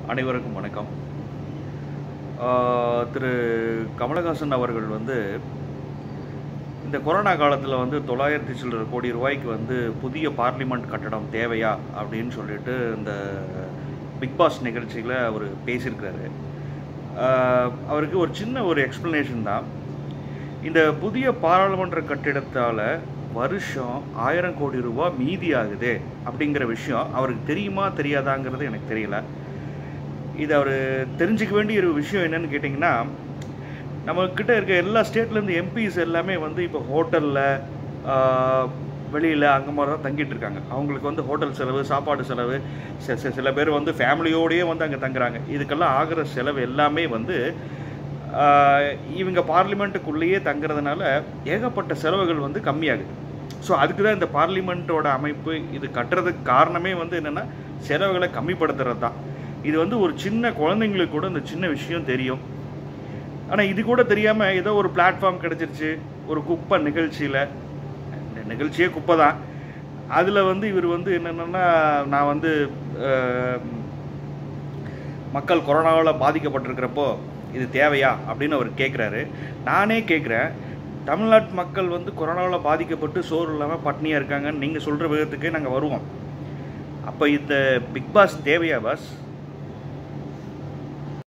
அனைவருக்கும் வணக்கம் ஆஹ் திரு கமலஹாசன் அவர்கள் வந்து இந்த கொரோனா காலத்தில் வந்து தொள்ளாயிரத்தி சில்லற கோடி ரூபாய்க்கு வந்து புதிய பார்லிமெண்ட் கட்டடம் தேவையா அப்படின்னு சொல்லிட்டு இந்த பிக் பாஸ் நிகழ்ச்சியில் அவர் பேசியிருக்கிறாரு ஆஹ் அவருக்கு ஒரு சின்ன ஒரு எக்ஸ்ப்ளனேஷன் தான் இந்த புதிய பாராளுமன்ற கட்டிடத்தால் வருஷம் ஆயிரம் கோடி ரூபாய் மீதி ஆகுது அப்படிங்கிற விஷயம் அவருக்கு தெரியுமா தெரியாதாங்கிறது எனக்கு தெரியல இது அவர் தெரிஞ்சுக்க வேண்டிய ஒரு விஷயம் என்னன்னு கேட்டிங்கன்னா நம்மக்கிட்ட இருக்க எல்லா ஸ்டேட்லேருந்து எம்பிஸ் எல்லாமே வந்து இப்போ ஹோட்டலில் வெளியில் அங்கே மாதிரி தான் தங்கிட்டு இருக்காங்க அவங்களுக்கு வந்து ஹோட்டல் செலவு சாப்பாடு செலவு சி- சி- சில பேர் வந்து ஃபேமிலியோடயே வந்து அங்கே தங்குறாங்க இதுக்கெல்லாம் ஆகிற செலவு எல்லாமே வந்து ஆஹ், இவங்க பார்லிமெண்ட்டுக்குள்ளேயே தங்குறதுனால ஏகப்பட்ட செலவுகள் வந்து கம்மியாகுது ஸோ அதுக்கு தான் இந்த பார்லிமெண்ட்டோட அமைப்பு இது கட்டுறதுக்கு காரணமே வந்து என்னென்னா செலவுகளை கம்மிப்படுத்துறது தான் இது வந்து ஒரு சின்ன குழந்தைங்களுக்கு கூட இந்த சின்ன விஷயம் தெரியும் ஆனால் இது கூட தெரியாமல் ஏதோ ஒரு பிளாட்ஃபார்ம் கிடச்சிருச்சு ஒரு குப்பை நிகழ்ச்சியில் இந்த நிகழ்ச்சியே குப்பை தான் அதில் வந்து இவர் வந்து என்னென்னா நான் வந்து அஹ், மக்கள் கொரோனாவால் பாதிக்கப்பட்டிருக்கிறப்போ இது தேவையா அப்படின்னு அவர் கேட்குறாரு நானே கேட்குறேன் தமிழ்நாட்டு மக்கள் வந்து கொரோனாவில் பாதிக்கப்பட்டு சோறு இல்லாமல் பட்னியாக இருக்காங்கன்னு நீங்கள் சொல்கிற விதத்துக்கே நாங்கள் வருவோம் அப்போ இந்த பிக் பாஸ் தேவையா பாஸ்